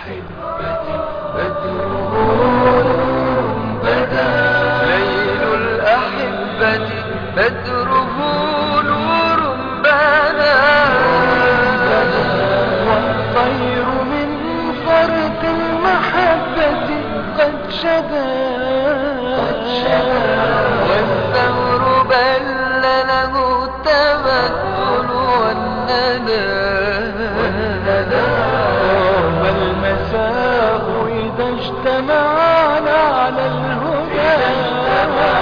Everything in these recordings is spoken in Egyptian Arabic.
الأحبة بدره بدا ليل الأحبة بدره نور بدا والطير من فرد المحبة قد شدا والثور بل له التمثل والندى والمساء إذا اجتمعنا على الهدى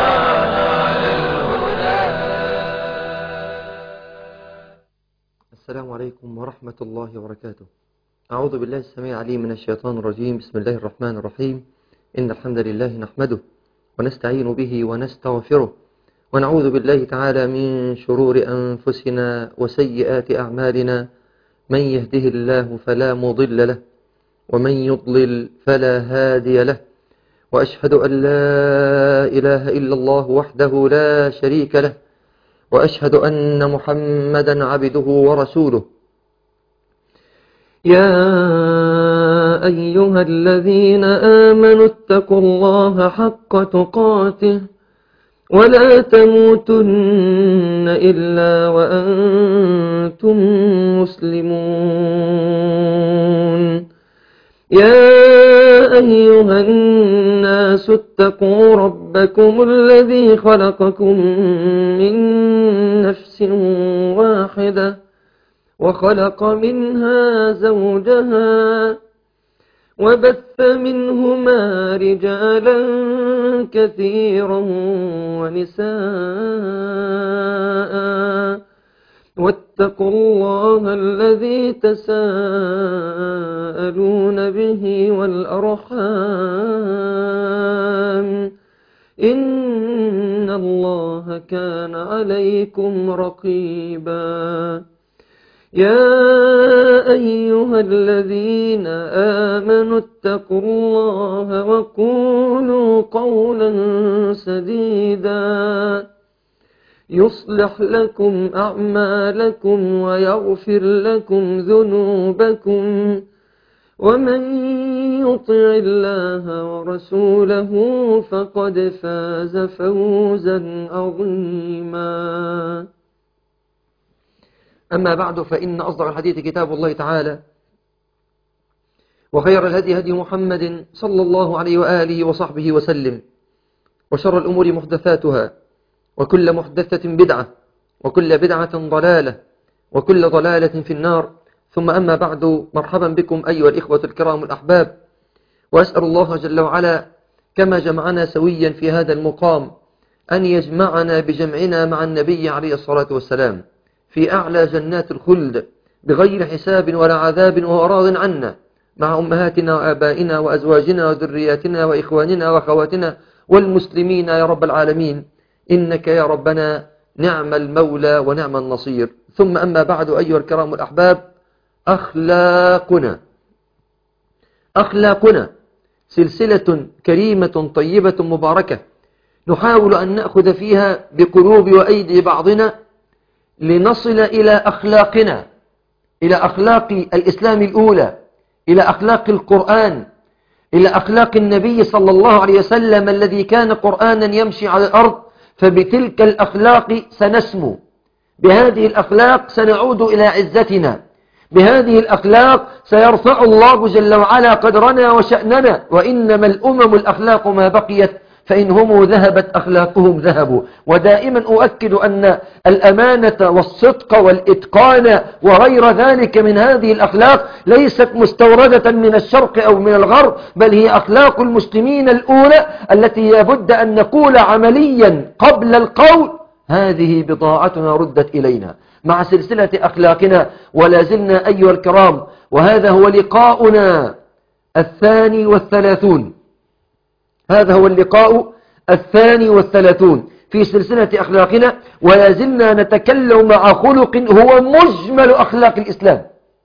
السلام عليكم ورحمة الله وبركاته أعوذ بالله السميع العليم من الشيطان الرجيم بسم الله الرحمن الرحيم إن الحمد لله نحمده ونستعين به ونستغفره ونعوذ بالله تعالى من شرور أنفسنا وسيئات أعمالنا من يهده الله فلا مضل له ومن يضلل فلا هادي له وأشهد أن لا إله إلا الله وحده لا شريك له وأشهد أن محمدا عبده ورسوله يا أيها الذين آمنوا اتقوا الله حق تقاته ولا تموتن إلا وأنتم مسلمون يا أيها الناس اتقوا ربكم الذي خلقكم من نفس واحدة وخلق منها زوجها وبث منهما رجالا كثيرا ونساء واتقوا الله الذي تساءلون به والأرحام إن الله كان عليكم رقيبا يا أيها الذين آمنوا اتقوا الله وقولوا قولا سديدا يصلح لكم أعمالكم ويغفر لكم ذنوبكم ومن يطع الله ورسوله فقد فاز فوزا عظيما أما بعد فإن أصدق الحديث كتاب الله تعالى وخير الهدي هدي محمد صلى الله عليه وآله وصحبه وسلم وشر الأمور محدثاتها وكل محدثة بدعة وكل بدعة ضلالة وكل ضلالة في النار ثم أما بعد مرحبا بكم أيها الإخوة الكرام الأحباب وأسأل الله جل وعلا كما جمعنا سويا في هذا المقام أن يجمعنا بجمعنا مع النبي عليه الصلاة والسلام في أعلى جنات الخلد بغير حساب ولا عذاب وهو راض عنا مع أمهاتنا وآبائنا وأزواجنا وذرياتنا وإخواننا وأخواتنا والمسلمين يا رب العالمين إنك يا ربنا نعم المولى ونعم النصير ثم أما بعد أيها الكرام الأحباب أخلاقنا أخلاقنا سلسلة كريمة طيبة مباركة نحاول أن نأخذ فيها بقلوب وأيدي بعضنا لنصل إلى أخلاقنا إلى أخلاق الإسلام الأولى إلى أخلاق القرآن إلى أخلاق النبي صلى الله عليه وسلم الذي كان قرآنا يمشي على الأرض فبتلك الأخلاق سنسمو بهذه الأخلاق سنعود إلى عزتنا بهذه الأخلاق سيرفع الله جل وعلا قدرنا وشأننا وإنما الأمم الأخلاق ما بقيت فإن هم ذهبت أخلاقهم ذهبوا ودائما أؤكد أن الأمانة والصدق والإتقان وغير ذلك من هذه الأخلاق ليست مستوردة من الشرق أو من الغرب بل هي أخلاق المسلمين الأولى التي يبد أن نقول عمليا قبل القول هذه بضاعتنا ردت إلينا مع سلسلة أخلاقنا ولا زلنا أيها الكرام وهذا هو لقاؤنا الثاني والثلاثون هذا هو اللقاء الثاني والثلاثون في سلسلة أخلاقنا ولا زلنا نتكلم مع خلق هو مجمل أخلاق الإسلام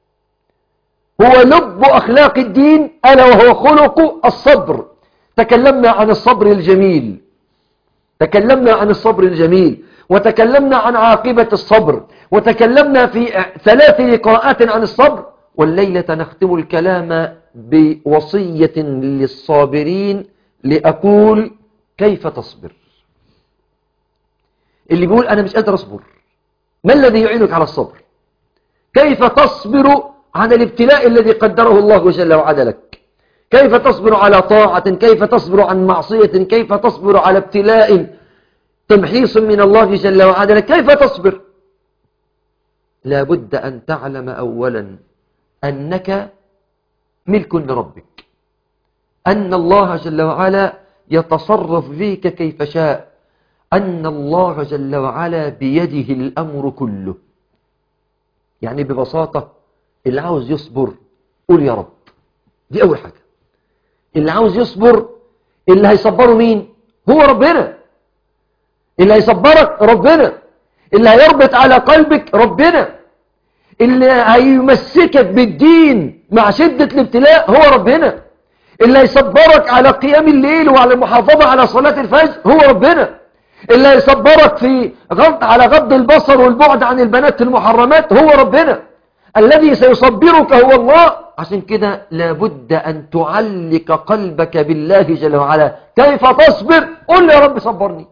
هو لب أخلاق الدين ألا وهو خلق الصبر تكلمنا عن الصبر الجميل تكلمنا عن الصبر الجميل وتكلمنا عن عاقبة الصبر وتكلمنا في ثلاث لقاءات عن الصبر والليلة نختم الكلام بوصية للصابرين لأقول كيف تصبر اللي بيقول أنا مش قادر أصبر ما الذي يعينك على الصبر كيف تصبر عن الابتلاء الذي قدره الله جل وعلا لك كيف تصبر على طاعة كيف تصبر عن معصية كيف تصبر على ابتلاء تمحيص من الله جل وعلا لك كيف تصبر لا بد أن تعلم أولا أنك ملك لربك أن الله جل وعلا يتصرف فيك كيف شاء أن الله جل وعلا بيده الأمر كله يعني ببساطة اللي عاوز يصبر قول يا رب دي أول حاجة اللي عاوز يصبر اللي هيصبره مين هو ربنا اللي هيصبرك ربنا اللي هيربط على قلبك ربنا اللي هيمسكك بالدين مع شدة الابتلاء هو ربنا اللي هيصبرك على قيام الليل وعلى المحافظة على صلاة الفجر هو ربنا اللي هيصبرك في غض على غض البصر والبعد عن البنات المحرمات هو ربنا الذي سيصبرك هو الله عشان كده لابد أن تعلق قلبك بالله جل وعلا كيف تصبر قل يا رب صبرني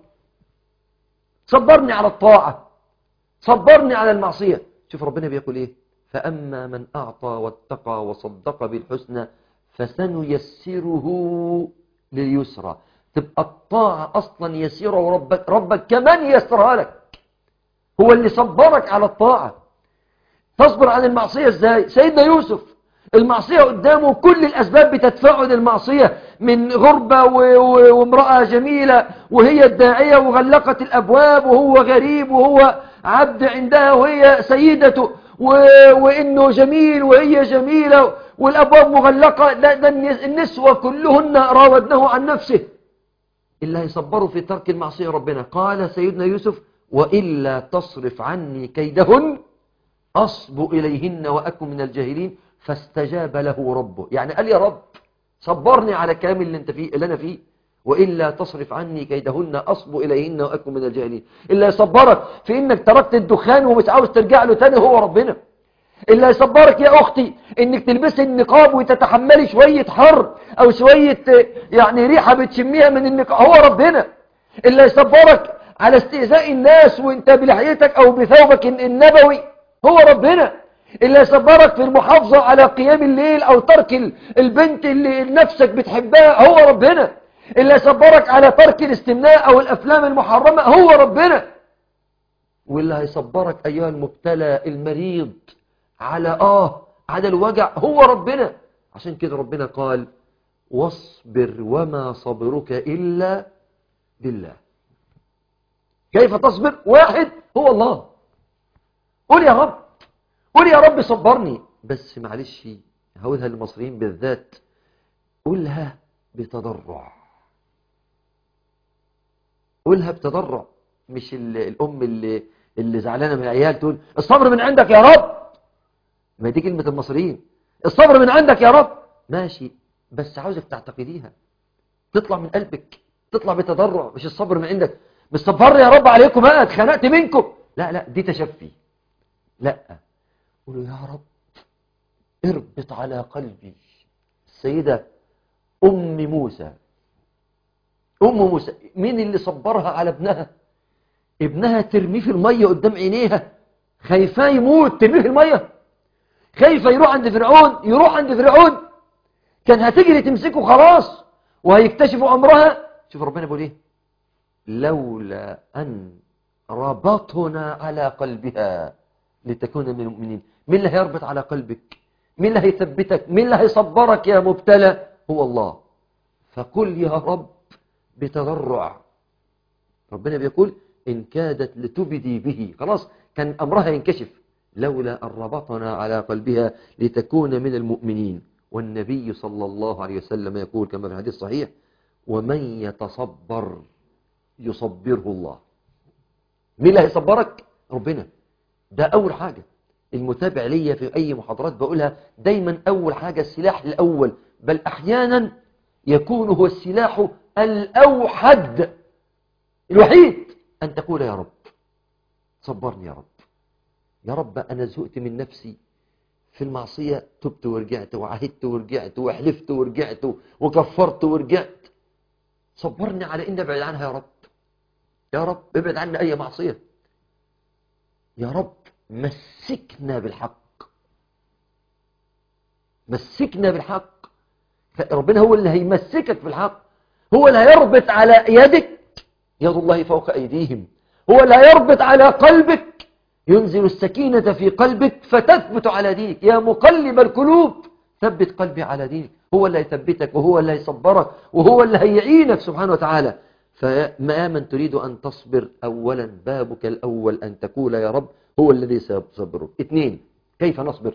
صبرني على الطاعة صبرني على المعصية شوف ربنا بيقول ايه فأما من أعطى واتقى وصدق بالحسنى فسنيسره لليسرى تبقى الطاعة أصلا يسيرة وربك ربك كمان يسرها لك هو اللي صبرك على الطاعة تصبر عن المعصية ازاي سيدنا يوسف المعصية قدامه كل الأسباب بتدفعه للمعصية من غربة وامرأة جميلة وهي الداعية وغلقت الأبواب وهو غريب وهو عبد عندها وهي سيدته وإنه جميل وهي جميلة والأبواب مغلقة ده, ده النسوة كلهن راودنه عن نفسه إلا يصبروا في ترك المعصية ربنا قال سيدنا يوسف وإلا تصرف عني كيدهن أصب إليهن وأكن من الجاهلين فاستجاب له ربه يعني قال يا رب صبرني على كامل اللي, انت فيه اللي أنا فيه وإلا تصرف عني كيدهن أصب إليهن وأكن من الجاهلين إلا يصبرك في إنك تركت الدخان ومش عاوز ترجع له تاني هو ربنا إلا يصبرك يا أختي إنك تلبسي النقاب وتتحملي شوية حر أو شوية يعني ريحة بتشميها من النقاب هو ربنا إلا يصبرك على استئذاء الناس وانت بلحيتك أو بثوبك النبوي هو ربنا اللي يصبرك في المحافظة على قيام الليل أو ترك البنت اللي نفسك بتحبها هو ربنا اللي يصبرك على ترك الاستمناء أو الأفلام المحرمة هو ربنا واللي هيصبرك أيها المبتلى المريض على آه على الوجع هو ربنا عشان كده ربنا قال واصبر وما صبرك إلا بالله كيف تصبر واحد هو الله قول يا رب قول يا رب صبرني بس معلش هقولها للمصريين بالذات قولها بتضرع قولها بتضرع مش الأم اللي, اللي زعلانة من العيال تقول الصبر من عندك يا رب ما دي كلمة المصريين الصبر من عندك يا رب ماشي بس عاوزك تعتقديها تطلع من قلبك تطلع بتضرع مش الصبر من عندك مش صبرني يا رب عليكم بقى اتخنقت منكم لا لا دي تشفي لا قولوا يا رب اربط على قلبي السيدة أم موسى أم موسى مين اللي صبرها على ابنها ابنها ترميه في المية قدام عينيها خايفاه يموت ترميه في المية خايفة يروح عند فرعون يروح عند فرعون كان هتجري تمسكه خلاص وهيكتشفوا أمرها شوف ربنا بيقول ايه لولا أن ربطنا على قلبها لتكون من المؤمنين مين اللي هيربط على قلبك مين اللي هيثبتك مين اللي هيصبرك يا مبتلى هو الله فقل يا رب بتضرع ربنا بيقول إن كادت لتبدي به خلاص كان أمرها ينكشف لولا أن ربطنا على قلبها لتكون من المؤمنين والنبي صلى الله عليه وسلم يقول كما في الحديث الصحيح ومن يتصبر يصبره الله مين اللي هيصبرك ربنا ده أول حاجة المتابع ليا في أي محاضرات بقولها دايما أول حاجة السلاح الأول بل أحيانا يكون هو السلاح الأوحد الوحيد أن تقول يا رب صبرني يا رب يا رب أنا زهقت من نفسي في المعصية تبت ورجعت وعهدت ورجعت وحلفت ورجعت وكفرت ورجعت صبرني على إن ابعد عنها يا رب يا رب ابعد عنا أي معصية يا رب مسكنا بالحق مسكنا بالحق ربنا هو اللي هيمسكك بالحق هو اللي هيربط على يدك يد الله فوق أيديهم هو اللي هيربط على قلبك ينزل السكينة في قلبك فتثبت على دينك يا مقلب القلوب ثبت قلبي على دينك هو اللي هيثبتك وهو اللي هيصبرك وهو اللي هيعينك سبحانه وتعالى فما من تريد أن تصبر أولا بابك الأول أن تقول يا رب هو الذي سيصبرك اثنين كيف نصبر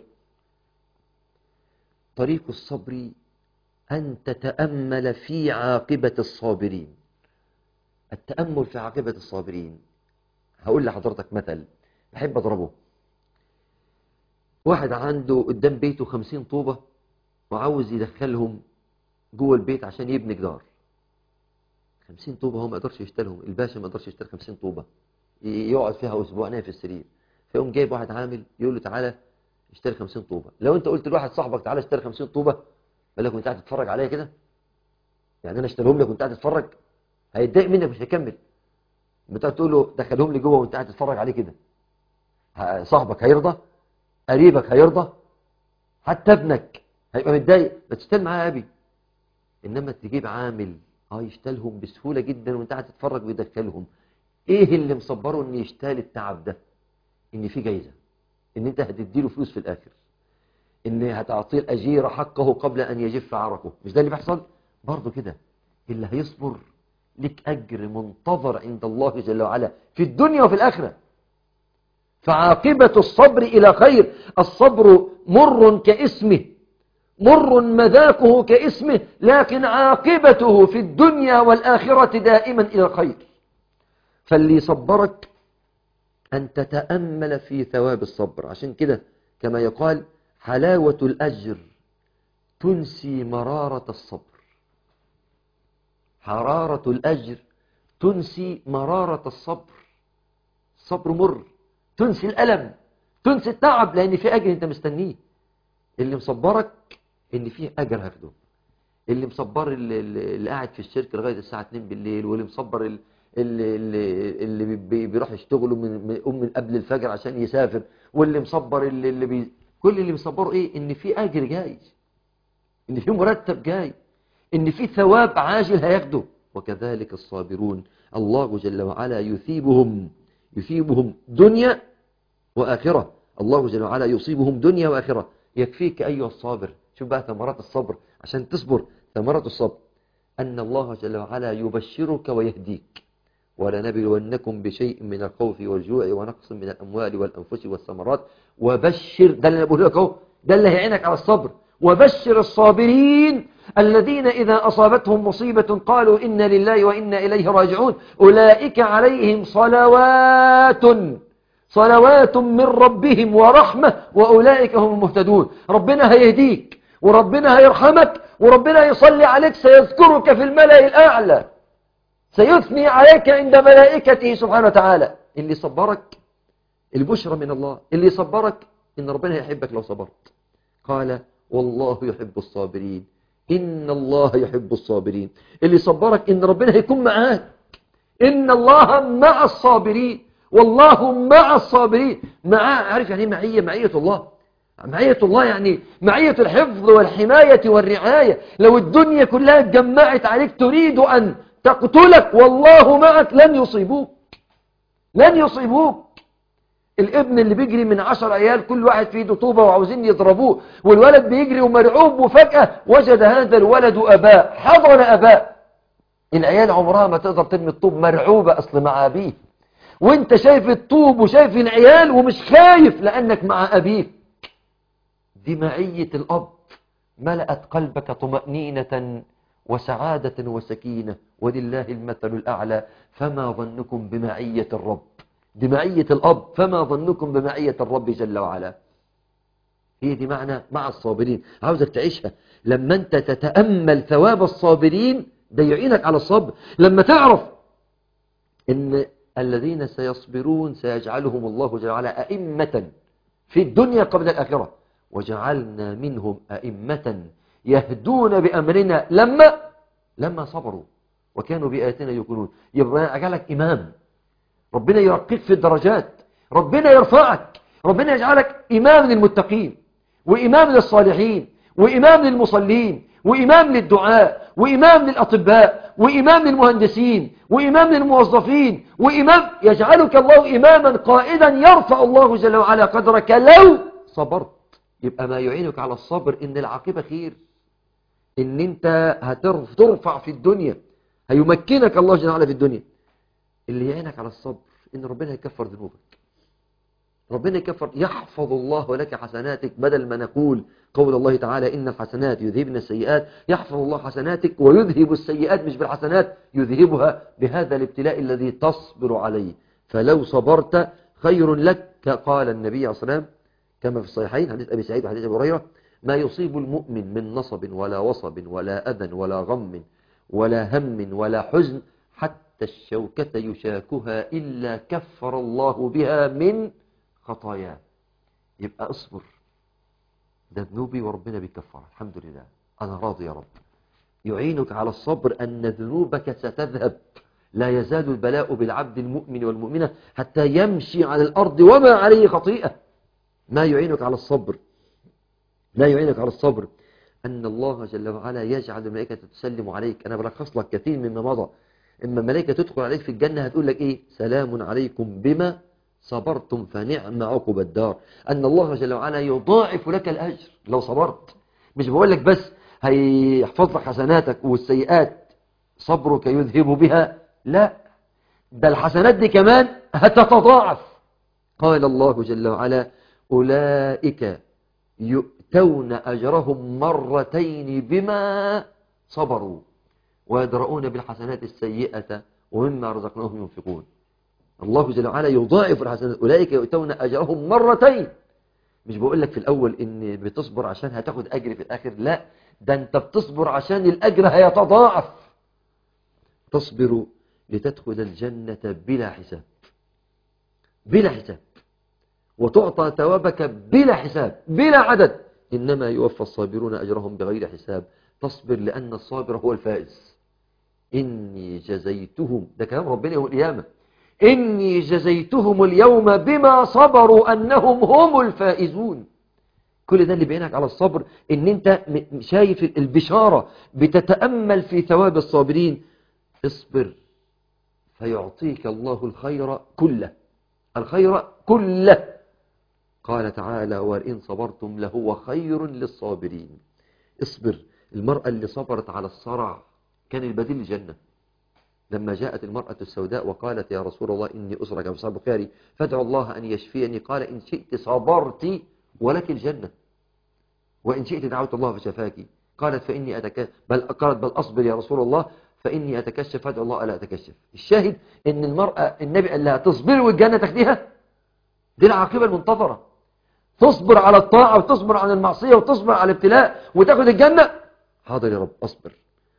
طريق الصبر أن تتأمل في عاقبة الصابرين التأمل في عاقبة الصابرين هقول لحضرتك مثل بحب أضربه واحد عنده قدام بيته خمسين طوبة وعاوز يدخلهم جوه البيت عشان يبني جدار خمسين طوبة هو ما يقدرش يشتريهم الباشا ما يقدرش يشتري خمسين طوبة يقعد فيها أسبوع نايم في السرير فيقوم جايب واحد عامل يقول له تعالى اشتري 50 طوبة لو انت قلت لواحد صاحبك تعالى اشتري 50 طوبة قال لك وانت قاعد تتفرج عليا كده يعني انا اشتريهم لك وانت قاعد تتفرج هيتضايق منك مش هيكمل انت تقول له دخلهم لي جوه وانت قاعد تتفرج عليه كده صاحبك هيرضى قريبك هيرضى حتى ابنك هيبقى متضايق ما تشتغل معاه يا ابي انما تجيب عامل اه يشتغلهم بسهوله جدا وانت قاعد تتفرج ويدخلهم ايه اللي مصبره ان يشتغل التعب ده ان في جايزه ان انت هتديله فلوس في الاخر ان هتعطيه الاجير حقه قبل ان يجف عرقه مش ده اللي بيحصل برضه كده اللي هيصبر لك اجر منتظر عند الله جل وعلا في الدنيا وفي الاخره فعاقبه الصبر الى خير الصبر مر كاسمه مر مذاقه كاسمه لكن عاقبته في الدنيا والاخره دائما الى الخير فاللي يصبرك أن تتأمل في ثواب الصبر عشان كده كما يقال حلاوة الأجر تنسي مرارة الصبر حرارة الأجر تنسي مرارة الصبر الصبر مر تنسي الألم تنسي التعب لأن في أجر أنت مستنيه اللي مصبرك إن فيه أجر هاخده اللي مصبر اللي, اللي قاعد في الشركة لغاية الساعة 2 بالليل واللي مصبر اللي اللي, اللي, اللي بي بيروح يشتغلوا من يقوم من قبل الفجر عشان يسافر واللي مصبر اللي, اللي بي كل اللي مصبره ايه ان في اجر جاي ان في مرتب جاي ان في ثواب عاجل هياخده وكذلك الصابرون الله جل وعلا يثيبهم يثيبهم دنيا واخره الله جل وعلا يصيبهم دنيا واخره يكفيك ايها الصابر شوف بقى ثمرات الصبر عشان تصبر ثمرات الصبر ان الله جل وعلا يبشرك ويهديك ولنبلونكم بشيء من الخوف والجوع ونقص من الأموال والأنفس والثمرات وبشر ده اللي بقول لك اهو ده اللي هيعينك على الصبر وبشر الصابرين الذين إذا أصابتهم مصيبة قالوا إنا لله وإنا إليه راجعون أولئك عليهم صلوات صلوات من ربهم ورحمة وأولئك هم المهتدون ربنا هيهديك وربنا هيرحمك وربنا يصلي عليك سيذكرك في الملأ الأعلى سيثني عليك عند ملائكته سبحانه وتعالى اللي صبرك البشرى من الله اللي صبرك إن ربنا يحبك لو صبرت قال والله يحب الصابرين إن الله يحب الصابرين اللي صبرك إن ربنا هيكون معاك إن الله مع الصابرين والله مع الصابرين مع عارف يعني معية معية الله معية الله يعني معية الحفظ والحماية والرعاية لو الدنيا كلها اتجمعت عليك تريد أن تقتلك والله معك لن يصيبوك لن يصيبوك الابن اللي بيجري من عشر عيال كل واحد في ايده طوبة وعاوزين يضربوه والولد بيجري ومرعوب وفجأة وجد هذا الولد أباه حضن أباه العيال عمرها ما تقدر ترمي الطوب مرعوبة أصل مع أبيه وانت شايف الطوب وشايف العيال ومش خايف لأنك مع أبيك دي معية الأب ملأت قلبك طمأنينة وسعادة وسكينة ولله المثل الأعلى فما ظنكم بمعية الرب بمعية الأب فما ظنكم بمعية الرب جل وعلا هي دي معنى مع الصابرين عاوزك تعيشها لما أنت تتأمل ثواب الصابرين ده يعينك على الصبر لما تعرف إن الذين سيصبرون سيجعلهم الله جل وعلا أئمة في الدنيا قبل الآخرة وجعلنا منهم أئمة يهدون بأمرنا لما لما صبروا وكانوا بآياتنا يكونون يبقى يجعلك إمام ربنا يرقيك في الدرجات ربنا يرفعك ربنا يجعلك إمام للمتقين وإمام للصالحين وإمام للمصلين وإمام للدعاء وإمام للأطباء وإمام للمهندسين وإمام للموظفين وإمام يجعلك الله إماما قائدا يرفع الله جل وعلا قدرك لو صبرت يبقى ما يعينك على الصبر إن العاقبة خير إن أنت هترفع في الدنيا هيمكنك الله جل وعلا في الدنيا اللي يعينك على الصبر إن ربنا يكفر ذنوبك ربنا يكفر يحفظ الله لك حسناتك بدل ما نقول قول الله تعالى إن الحسنات يذهبن السيئات يحفظ الله حسناتك ويذهب السيئات مش بالحسنات يذهبها بهذا الابتلاء الذي تصبر عليه فلو صبرت خير لك قال النبي عليه الصلاة والسلام كما في الصحيحين حديث أبي سعيد وحديث أبي هريرة ما يصيب المؤمن من نصب ولا وصب ولا أذى ولا غم ولا هم ولا حزن حتى الشوكة يشاكها إلا كفر الله بها من خطاياه يبقى اصبر ده ذنوبي وربنا بيكفرها الحمد لله أنا راضي يا رب يعينك على الصبر أن ذنوبك ستذهب لا يزال البلاء بالعبد المؤمن والمؤمنة حتى يمشي على الأرض وما عليه خطيئة ما يعينك على الصبر لا يعينك على الصبر أن الله جل وعلا يجعل الملائكة تسلم عليك أنا بلخص لك كثير مما مضى إما الملائكة تدخل عليك في الجنة هتقول لك إيه سلام عليكم بما صبرتم فنعم عقب الدار أن الله جل وعلا يضاعف لك الأجر لو صبرت مش بقول لك بس هيحفظ لك حسناتك والسيئات صبرك يذهب بها لا ده الحسنات دي كمان هتتضاعف قال الله جل وعلا أولئك يؤتون أجرهم مرتين بما صبروا ويدرؤون بالحسنات السيئة ومما رزقناهم ينفقون الله جل وعلا يضاعف الحسنات أولئك يؤتون أجرهم مرتين مش بقول لك في الأول إن بتصبر عشان هتاخد أجر في الآخر لا ده أنت بتصبر عشان الأجر هيتضاعف تصبر لتدخل الجنة بلا حساب بلا حساب وتعطى ثوابك بلا حساب بلا عدد إنما يوفى الصابرون أجرهم بغير حساب تصبر لأن الصابر هو الفائز إني جزيتهم ده كلام ربنا يوم القيامة إني جزيتهم اليوم بما صبروا أنهم هم الفائزون كل ده اللي بينك على الصبر إن أنت شايف البشارة بتتأمل في ثواب الصابرين اصبر فيعطيك الله الخير كله الخير كله قال تعالى وإن صبرتم لهو خير للصابرين اصبر المرأة اللي صبرت على الصرع كان البديل الجنة لما جاءت المرأة السوداء وقالت يا رسول الله إني أسرى كما صاحب البخاري فادعو الله أن يشفيني قال إن شئت صبرت ولك الجنة وإن شئت دعوت الله فشفاك قالت فإني أتكشف بل قالت بل أصبر يا رسول الله فإني أتكشف فادعو الله ألا أتكشف الشاهد إن المرأة النبي قال لها تصبر والجنة تاخديها دي العاقبة المنتظرة تصبر على الطاعة وتصبر عن المعصية وتصبر على الابتلاء وتاخد الجنة حاضر يا رب أصبر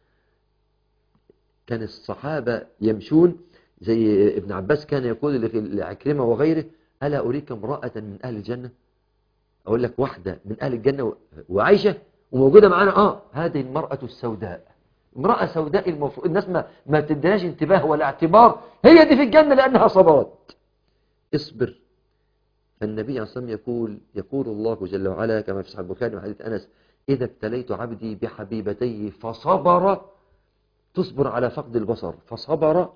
كان الصحابة يمشون زي ابن عباس كان يقول لعكرمة وغيره ألا أريك امرأة من أهل الجنة أقول لك واحدة من أهل الجنة وعايشة وموجودة معانا آه هذه المرأة السوداء امرأة سوداء المفروض الناس ما, ما تدناش انتباه ولا اعتبار هي دي في الجنة لأنها صبرت اصبر فالنبي عليه الصلاة والسلام يقول يقول الله جل وعلا كما في صحيح البخاري وحديث أنس إذا ابتليت عبدي بحبيبتيه فصبر تصبر على فقد البصر فصبر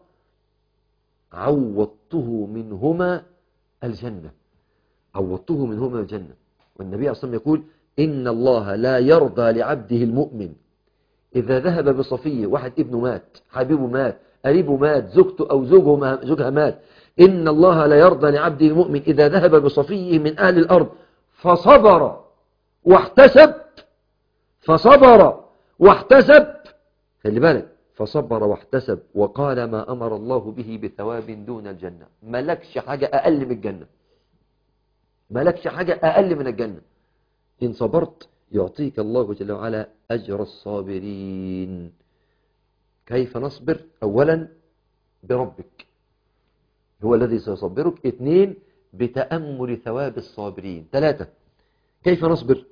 عوضته منهما الجنة عوضته منهما الجنة والنبي عليه الصلاة والسلام يقول إن الله لا يرضى لعبده المؤمن إذا ذهب بصفية واحد ابنه مات حبيبه مات قريبه مات زوجته أو زوجه زوجها مات إن الله لا يرضى لعبده المؤمن إذا ذهب بصفيه من أهل الأرض فصبر واحتسب فصبر واحتسب خلي بالك فصبر واحتسب وقال ما أمر الله به بثواب دون الجنة ملكش حاجة أقل من الجنة ملكش حاجة أقل من الجنة إن صبرت يعطيك الله جل وعلا أجر الصابرين كيف نصبر أولا بربك هو الذي سيصبرك اثنين بتأمل ثواب الصابرين ثلاثة كيف نصبر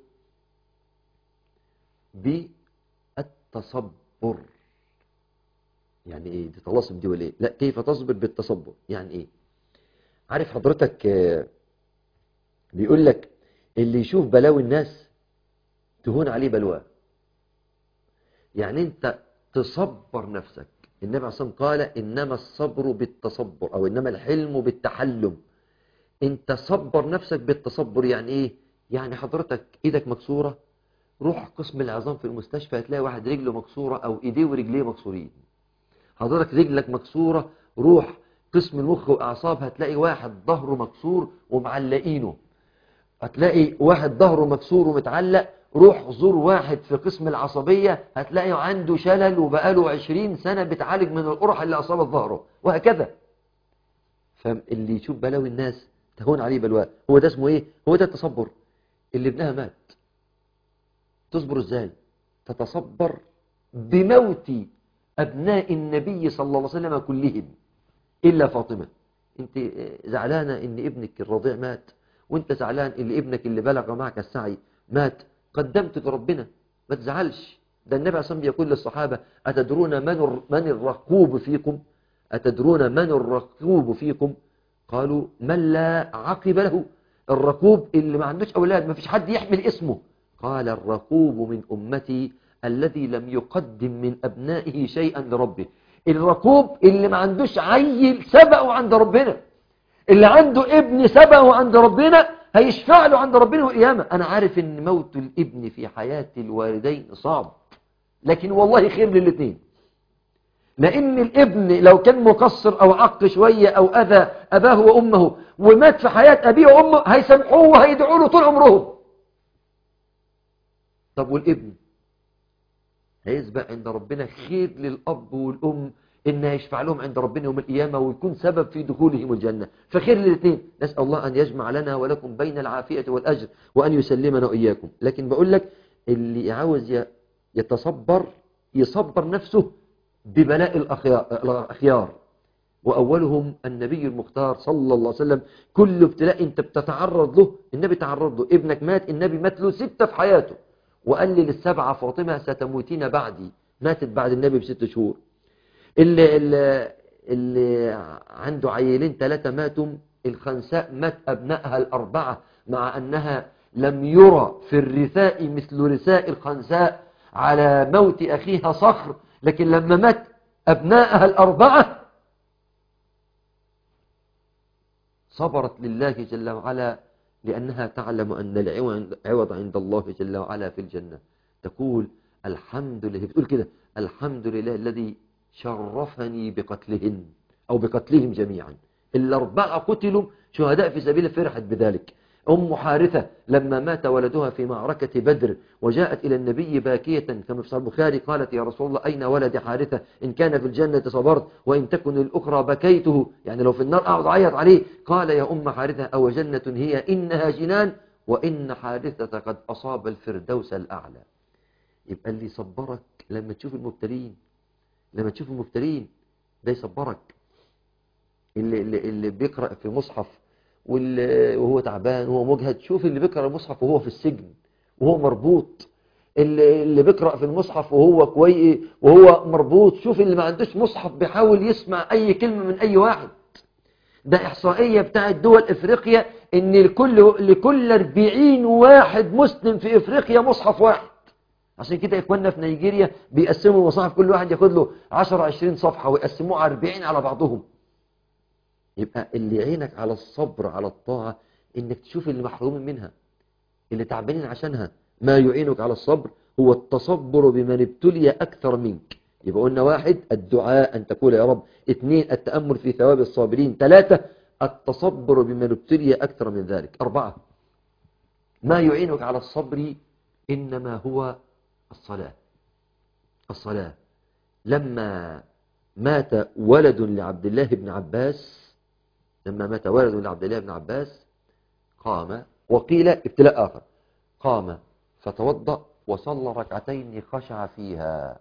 بالتصبر يعني ايه دي طلاسم دي ولا ايه لا كيف تصبر بالتصبر يعني ايه عارف حضرتك آه، بيقول لك اللي يشوف بلاوي الناس تهون عليه بلواه يعني انت تصبر نفسك النبي عليه الصلاة والسلام قال انما الصبر بالتصبر او انما الحلم بالتحلم انت صبر نفسك بالتصبر يعني ايه يعني حضرتك ايدك مكسورة روح قسم العظام في المستشفى هتلاقي واحد رجله مكسورة او ايديه ورجليه مكسورين حضرتك رجلك مكسورة روح قسم المخ واعصاب هتلاقي واحد ظهره مكسور ومعلقينه هتلاقي واحد ظهره مكسور ومتعلق روح زور واحد في قسم العصبية هتلاقي عنده شلل وبقاله عشرين سنة بتعالج من القرح اللي أصابت ظهره وهكذا فاللي يشوف بلاوي الناس تهون عليه بلواه هو ده اسمه ايه هو ده التصبر اللي ابنها مات تصبر ازاي تتصبر بموت أبناء النبي صلى الله عليه وسلم كلهم إلا فاطمة انت زعلانة ان ابنك الرضيع مات وانت زعلان ان ابنك اللي بلغ معك السعي مات قدمت لربنا ما تزعلش ده النبي عليه الصلاة والسلام يقول للصحابة أتدرون من الر- من الرقوب فيكم أتدرون من الرقوب فيكم قالوا من لا عقب له الرقوب اللي ما عندوش أولاد ما فيش حد يحمل اسمه قال الرقوب من أمتي الذي لم يقدم من أبنائه شيئا لربه الرقوب اللي ما عندوش عيل سبقه عند ربنا اللي عنده ابن سبقه عند ربنا هيشفع له عند ربنا والقيامة أنا عارف إن موت الابن في حياة الوالدين صعب لكن والله خير للاثنين لأن الابن لو كان مقصر أو عق شوية أو أذى أباه وأمه ومات في حياة أبيه وأمه هيسامحوه وهيدعوا له طول عمرهم طب والابن هيسبق عند ربنا خير للأب والأم إن يشفع لهم عند ربنا يوم القيامة ويكون سبب في دخولهم الجنة فخير للاثنين نسأل الله أن يجمع لنا ولكم بين العافية والأجر وأن يسلمنا وإياكم لكن بقول لك اللي عاوز ي- يتصبر يصبر نفسه ببلاء الأخيار, الأخيار وأولهم النبي المختار صلى الله عليه وسلم كل ابتلاء أنت بتتعرض له النبي تعرض له ابنك مات النبي مات له ستة في حياته وقال لي للسبعة فاطمة ستموتين بعدي ماتت بعد النبي بست شهور اللي, اللي, اللي عنده عيلين ثلاثة ماتوا الخنساء مات أبنائها الأربعة مع أنها لم يرى في الرثاء مثل رثاء الخنساء على موت أخيها صخر لكن لما مات أبنائها الأربعة صبرت لله جل وعلا لأنها تعلم أن العوض عند الله جل وعلا في الجنة تقول الحمد لله بتقول كده الحمد لله الذي شرفني بقتلهن أو بقتلهم جميعا الأربعة قتلوا شهداء في سبيل فرحت بذلك أم حارثة لما مات ولدها في معركة بدر وجاءت إلى النبي باكية كما في صحيح البخاري قالت يا رسول الله أين ولد حارثة إن كان في الجنة صبرت وإن تكن الأخرى بكيته يعني لو في النار أقعد أعيط عليه قال يا أم حارثة أو جنة هي إنها جنان وإن حارثة قد أصاب الفردوس الأعلى يبقى اللي صبرك لما تشوف المبتلين لما تشوف المبتلين ده يصبرك اللي, اللي, اللي بيقرأ في مصحف واللي وهو تعبان وهو مجهد شوف اللي بيقرأ المصحف وهو في السجن وهو مربوط اللي, اللي بيقرأ في المصحف وهو كويس وهو مربوط شوف اللي ما عندوش مصحف بيحاول يسمع أي كلمة من أي واحد ده إحصائية بتاعت دول إفريقيا إن لكل لكل 40 واحد مسلم في إفريقيا مصحف واحد عشان كده إخواننا في نيجيريا بيقسموا المصاحف كل واحد ياخد له 10 20 صفحة ويقسموها 40 على بعضهم يبقى اللي يعينك على الصبر على الطاعة انك تشوف اللي محرومين منها اللي تعبانين عشانها ما يعينك على الصبر هو التصبر بمن ابتلي أكثر منك يبقى قلنا واحد الدعاء أن تقول يا رب اثنين التأمل في ثواب الصابرين ثلاثة التصبر بمن ابتلي أكثر من ذلك أربعة ما يعينك على الصبر إنما هو الصلاة الصلاة لما مات ولد لعبد الله بن عباس لما مات ولد لعبد الله بن عباس قام وقيل ابتلاء آخر قام فتوضأ وصلى ركعتين خشع فيها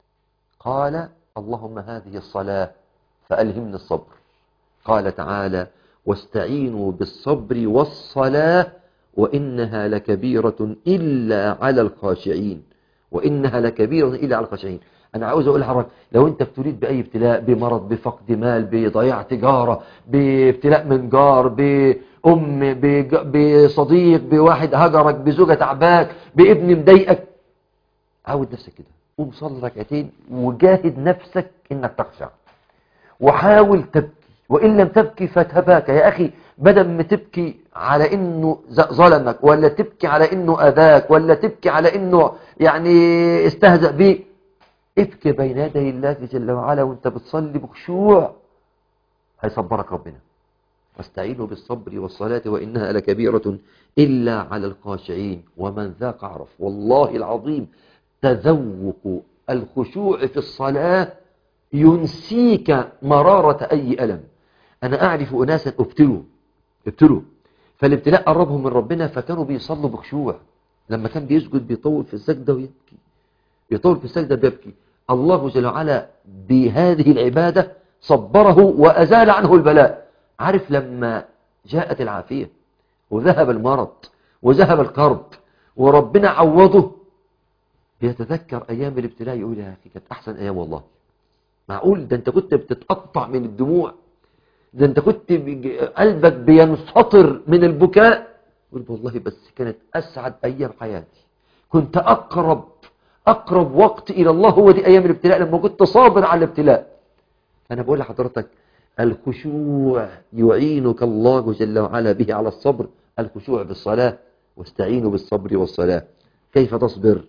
قال اللهم هذه الصلاة فألهمني الصبر قال تعالى واستعينوا بالصبر والصلاة وإنها لكبيرة إلا على الخاشعين وإنها لكبيرة إلا على الخاشعين أنا عاوز أقول لحضرتك لو أنت ابتليت بأي ابتلاء بمرض بفقد مال بضياع تجارة بابتلاء من جار بأم بج- بصديق بواحد هجرك بزوجة تعباك بابن مضايقك عود نفسك كده قوم صلي ركعتين وجاهد نفسك انك تخشع وحاول تبكي وان لم تبكي فتباكى يا اخي بدل ما تبكي على انه ز- ظلمك ولا تبكي على انه اذاك ولا تبكي على انه يعني استهزأ بيك ابكي بين يدي الله جل وعلا وانت بتصلي بخشوع هيصبرك ربنا واستعينوا بالصبر والصلاة وإنها لكبيرة إلا على الخاشعين ومن ذاق عرف والله العظيم تذوق الخشوع في الصلاة ينسيك مرارة أي ألم أنا أعرف أناسا ابتلوا ابتلوا فالابتلاء قربهم من ربنا فكانوا بيصلوا بخشوع لما كان بيسجد بيطول في السجدة ويبكي يطول في السجدة بيبكي الله جل وعلا بهذه العبادة صبره وأزال عنه البلاء عارف لما جاءت العافية وذهب المرض وذهب الكرب وربنا عوضه بيتذكر أيام الابتلاء يقول يا أخي كانت أحسن أيام والله معقول ده أنت كنت بتتقطع من الدموع ده أنت كنت بيج- قلبك بينفطر من البكاء يقول والله بس كانت أسعد أيام حياتي كنت أقرب أقرب وقت إلى الله هو دي أيام الابتلاء لما كنت صابر على الابتلاء أنا بقول لحضرتك الخشوع يعينك الله جل وعلا به على الصبر الخشوع بالصلاة واستعينوا بالصبر والصلاة كيف تصبر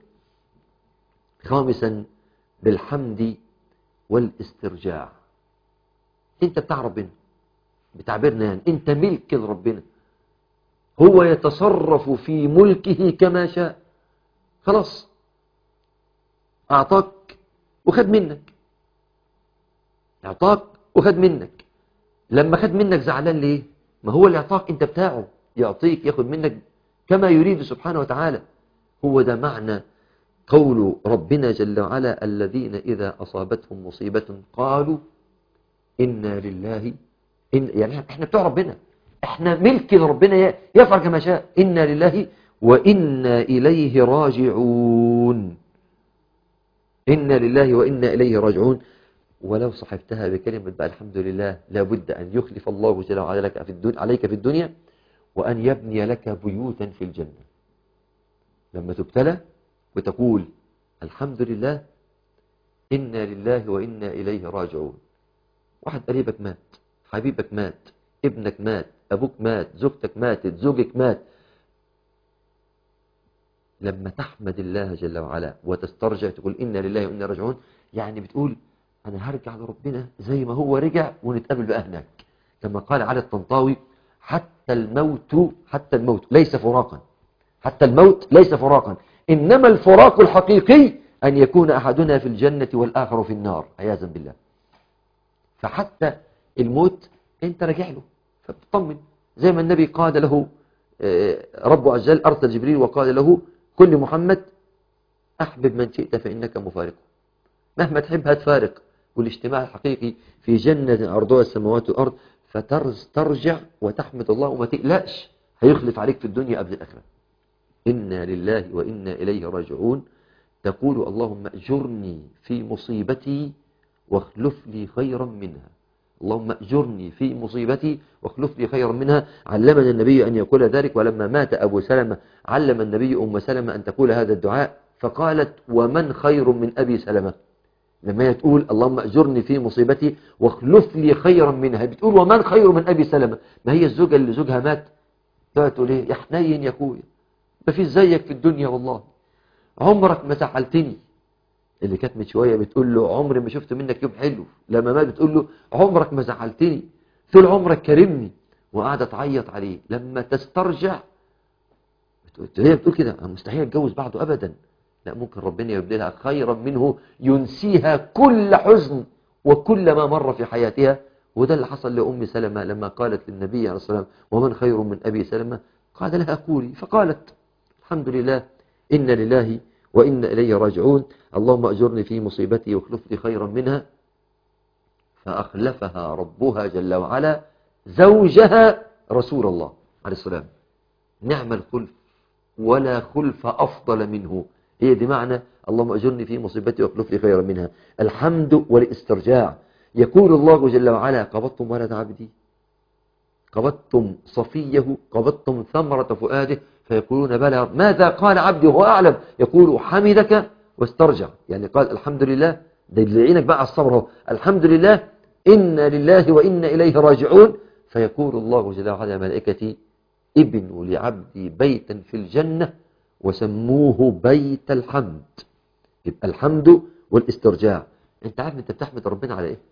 خامسا بالحمد والاسترجاع انت بتاع ربنا بتعبيرنا يعني انت ملك لربنا هو يتصرف في ملكه كما شاء خلاص اعطاك وخد منك اعطاك وخد منك لما خد منك زعلان ليه ما هو اللي اعطاك انت بتاعه يعطيك ياخد منك كما يريد سبحانه وتعالى هو ده معنى قول ربنا جل وعلا الذين إذا أصابتهم مصيبة قالوا إنا لله إن يعني احنا بتوع ربنا احنا ملك لربنا يفعل كما شاء إنا لله وإنا إليه راجعون إنا لله وإنا إليه راجعون ولو صحبتها بكلمة بقى الحمد لله لابد أن يخلف الله جل وعلا لك في الدنيا عليك في الدنيا وأن يبني لك بيوتا في الجنة لما تبتلى وتقول الحمد لله إنا لله وإنا إليه راجعون واحد قريبك مات حبيبك مات ابنك مات أبوك مات زوجتك ماتت زوجك مات لما تحمد الله جل وعلا وتسترجع تقول إنا لله وإنا راجعون يعني بتقول أنا هرجع لربنا زي ما هو رجع ونتقابل بقى هناك كما قال علي الطنطاوي حتى الموت حتى الموت ليس فراقا حتى الموت ليس فراقا إنما الفراق الحقيقي أن يكون أحدنا في الجنة والآخر في النار عياذا بالله فحتى الموت أنت راجع له فبتطمن زي ما النبي قال له آه، رب عز وجل أرسل جبريل وقال له كل محمد أحبب من شئت فإنك مفارقه مهما تحب هتفارق والاجتماع الحقيقي في جنة أرضها السماوات والأرض فترجع وتحمد الله وما تقلقش هيخلف عليك في الدنيا قبل الآخرة إنا لله وإنا إليه راجعون تقول اللهم أجرني في مصيبتي واخلف لي خيرا منها اللهم أجرني في مصيبتي واخلف لي خيرا منها علمنا النبي أن يقول ذلك ولما مات أبو سلمة علم النبي أم سلمة أن تقول هذا الدعاء فقالت ومن خير من أبي سلمة لما هي تقول اللهم أجرني في مصيبتي واخلف لي خيرا منها بتقول ومن خير من أبي سلمة ما هي الزوجة اللي زوجها مات تقعد تقول ايه يا حنين يا اخويا ما فيش زيك في الدنيا والله عمرك ما زعلتني اللي كانت من شويه بتقول له عمري ما شفت منك يوم حلو لما مات بتقول له عمرك ما زعلتني طول عمرك كرمني وقاعده تعيط عليه لما تسترجع بتقول هي بتقول كده أنا مستحيل اتجوز بعده ابدا لا ممكن ربنا يبدلها خيرا منه ينسيها كل حزن وكل ما مر في حياتها وده اللي حصل لأم سلمة لما قالت للنبي عليه الصلاة والسلام ومن خير من أبي سلمة قال لها قولي فقالت الحمد لله إن لله وإن إليه راجعون اللهم أجرني في مصيبتي واخلف لي خيرا منها فأخلفها ربها جل وعلا زوجها رسول الله عليه السلام نعم الخلف ولا خلف أفضل منه هي دي معنى اللهم أجرني في مصيبتي واخلف لي خيرا منها الحمد والاسترجاع يقول الله جل وعلا قبضتم ولد عبدي قبضتم صفيه قبضتم ثمرة فؤاده فيقولون بلى ماذا قال عبدي وهو أعلم يقول حمدك واسترجع يعني قال الحمد لله ده اللي يعينك بقى على الصبر هو الحمد لله إنا لله وإنا إليه راجعون فيقول الله جل وعلا يا ملائكتي ابنوا لعبدي بيتا في الجنة وسموه بيت الحمد يبقى الحمد والاسترجاع انت عارف انت بتحمد ربنا على ايه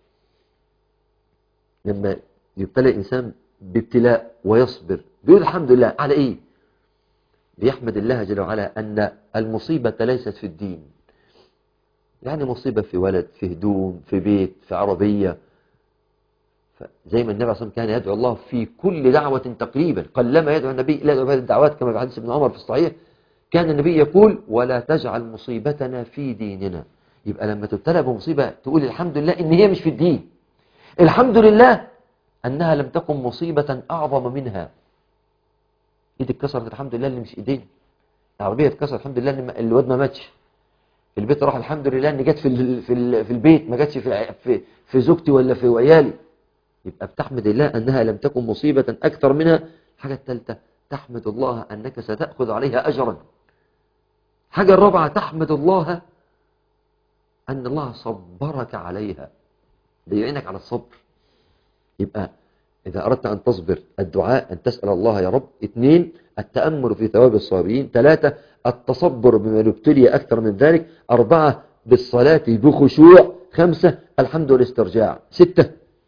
لما يبتلى الانسان بابتلاء ويصبر بيقول الحمد لله على ايه بيحمد الله جل وعلا ان المصيبة ليست في الدين يعني مصيبة في ولد في هدوم في بيت في عربية زي ما النبي عليه الصلاة والسلام كان يدعو الله في كل دعوة تقريبا قلما يدعو النبي إلى هذه الدعوات كما في حديث ابن عمر في الصحيح كان النبي يقول ولا تجعل مصيبتنا في ديننا يبقى لما تبتلى بمصيبة تقول الحمد لله إن هي مش في الدين الحمد لله أنها لم تكن مصيبة أعظم منها إيدك اتكسرت الحمد لله اللي مش إيدين العربية اتكسرت الحمد لله إن الواد ما ماتش البيت راح الحمد لله إن جت في ال في ال في البيت ما جاتش في في في زوجتي ولا في عيالي يبقى بتحمد الله أنها لم تكن مصيبة أكثر منها الحاجة الثالثة تحمد الله أنك ستأخذ عليها أجرا حاجة الرابعة تحمد الله أن الله صبرك عليها بيعينك على الصبر يبقى إذا أردت أن تصبر الدعاء أن تسأل الله يا رب اثنين التأمل في ثواب الصابرين ثلاثة التصبر بما يبتلي أكثر من ذلك أربعة بالصلاة بخشوع خمسة الحمد والاسترجاع ستة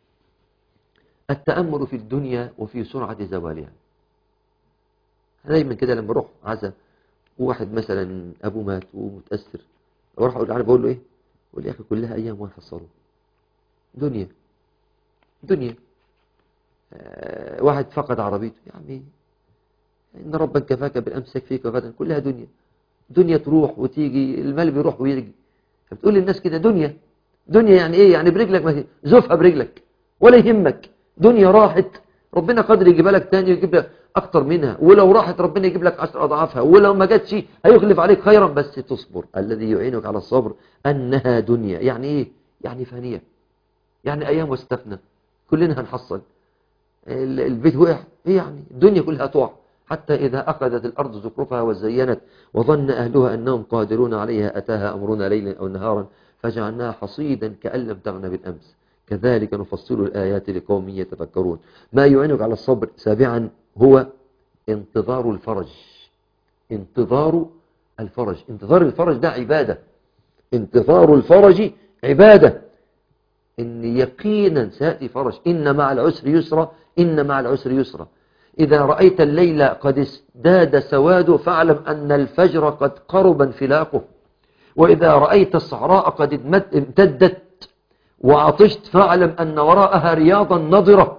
التأمل في الدنيا وفي سرعة زوالها دايما كده لما اروح عزا وواحد مثلا ابوه مات ومتأثر اروح اقول انا بقول له ايه يقول لي يا اخي كلها ايام ويحصلوا دنيا دنيا آه واحد فقد عربيته يا عمي ان ربا كفاك بالامس يكفيك غدا كلها دنيا دنيا تروح وتيجي المال بيروح ويجي فبتقول للناس كده دنيا دنيا يعني ايه يعني برجلك ما زوفها برجلك ولا يهمك دنيا راحت ربنا قادر يجيب لك تاني ويجيب لك اكتر منها ولو راحت ربنا يجيب لك عشر اضعافها ولو ما جاتش هيخلف عليك خيرا بس تصبر الذي يعينك على الصبر انها دنيا يعني ايه يعني فانيه يعني ايام واستفنى كلنا هنحصل البيت وقع ايه يعني الدنيا كلها تقع حتى إذا أخذت الأرض زخرفها وزينت وظن أهلها أنهم قادرون عليها أتاها أمرنا ليلا أو نهارا فجعلناها حصيدا كأن لم تغن بالأمس كذلك نفصل الآيات لقوم يتفكرون ما يعينك على الصبر سابعا هو انتظار الفرج انتظار الفرج انتظار الفرج ده عبادة انتظار الفرج عبادة إن يقينا سيأتي فرج إن مع العسر يسرا إن مع العسر يسرا إذا رأيت الليل قد ازداد سواده فاعلم أن الفجر قد قرب انفلاقه وإذا رأيت الصحراء قد امتدت وعطشت فاعلم أن وراءها رياضا نضرة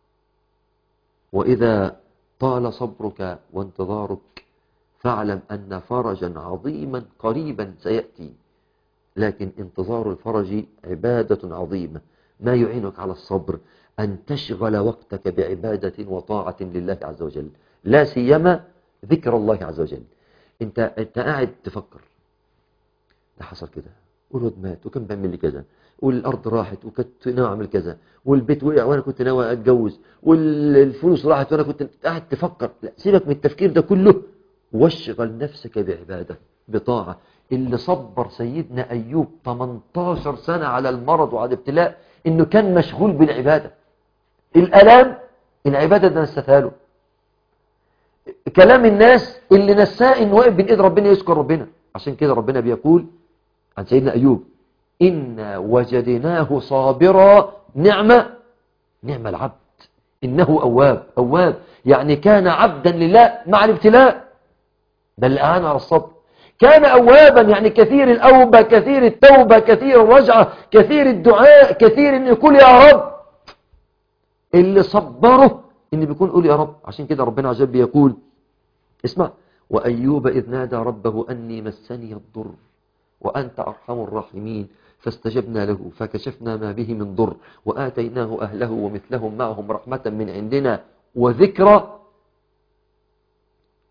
وإذا طال صبرك وانتظارك فاعلم أن فرجا عظيما قريبا سيأتي لكن انتظار الفرج عبادة عظيمة ما يعينك على الصبر أن تشغل وقتك بعبادة وطاعة لله عز وجل لا سيما ذكر الله عز وجل انت, انت قاعد تفكر ده حصل كده والواد مات وكان بيعمل لي كذا والارض راحت وكنت ناوي اعمل كذا والبيت وقع وانا كنت ناوي اتجوز والفلوس راحت وانا كنت قاعد تفكر لا سيبك من التفكير ده كله واشغل نفسك بعباده بطاعه اللي صبر سيدنا ايوب 18 سنه على المرض وعلى الابتلاء انه كان مشغول بالعباده الالام العباده ده نستها له كلام الناس اللي نساه انه واقف بين ايد ربنا يذكر ربنا عشان كده ربنا بيقول عن سيدنا ايوب إنا وجدناه صابرا نعمة نعم العبد إنه أواب أواب يعني كان عبدا لله مع الابتلاء بل الآن على الصبر كان أوابا يعني كثير الأوبة كثير التوبة كثير الرجعة كثير الدعاء كثير إن يقول يا رب اللي صبره إن بيكون قول يا رب عشان كده ربنا عز وجل بيقول اسمع وأيوب إذ نادى ربه أني مسني الضر وأنت أرحم الراحمين فاستجبنا له فكشفنا ما به من ضر وآتيناه أهله ومثلهم معهم رحمة من عندنا وذكرى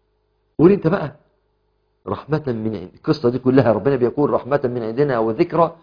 قول انت بقى رحمة من عند القصة دي كلها ربنا بيقول رحمة من عندنا وذكرى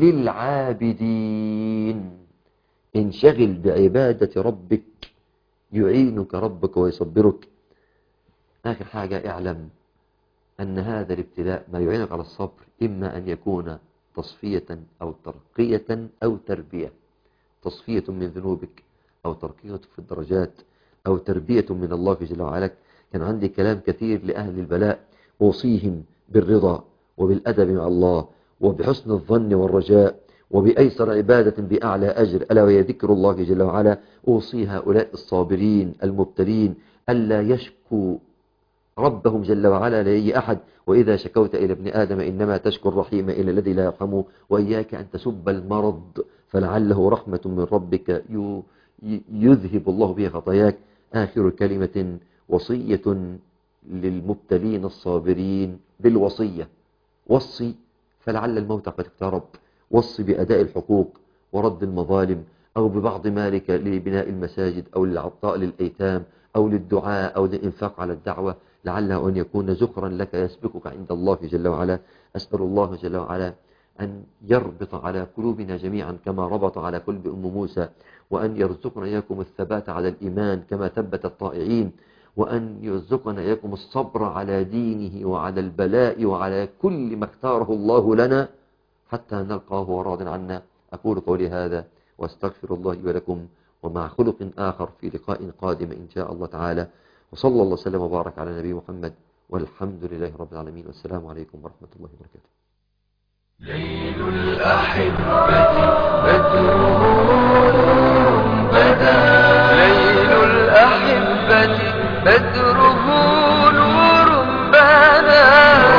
للعابدين انشغل بعبادة ربك يعينك ربك ويصبرك آخر حاجة اعلم أن هذا الابتلاء ما يعينك على الصبر إما أن يكون تصفية أو ترقية أو تربية تصفية من ذنوبك أو ترقية في الدرجات أو تربية من الله جل وعلا كان عندي كلام كثير لأهل البلاء أوصيهم بالرضا وبالأدب مع الله وبحسن الظن والرجاء وبأيسر عبادة بأعلى أجر ألا وهي ذكر الله جل وعلا أوصي هؤلاء الصابرين المبتلين ألا يشكوا ربهم جل وعلا لأي أحد وإذا شكوت إلى ابن آدم إنما تشكو الرحيم إلى الذي لا يرحمه وإياك أن تسب المرض فلعله رحمة من ربك يذهب الله بها خطاياك آخر كلمة وصية للمبتلين الصابرين بالوصية وصي فلعل الموت قد اقترب وصي بأداء الحقوق ورد المظالم أو ببعض مالك لبناء المساجد أو للعطاء للأيتام أو للدعاء أو للإنفاق على الدعوة لعله أن يكون زخرا لك يسبقك عند الله جل وعلا أسأل الله جل وعلا أن يربط على قلوبنا جميعا كما ربط على قلب أم موسى وأن يرزقنا إياكم الثبات على الإيمان كما ثبت الطائعين وأن يرزقنا إياكم الصبر على دينه وعلى البلاء وعلى كل ما اختاره الله لنا حتى نلقاه وراض عنا أقول قولي هذا واستغفر الله لي ولكم ومع خلق آخر في لقاء قادم إن شاء الله تعالى وصلى الله وسلم وبارك على نبي محمد والحمد لله رب العالمين والسلام عليكم ورحمة الله وبركاته ليل الأحبة بدره نور بدا ليل الأحبة بدره نور بدا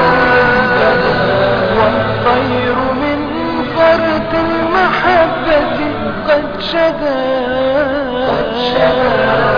والطير من فرد المحبة قد شدا قد شدا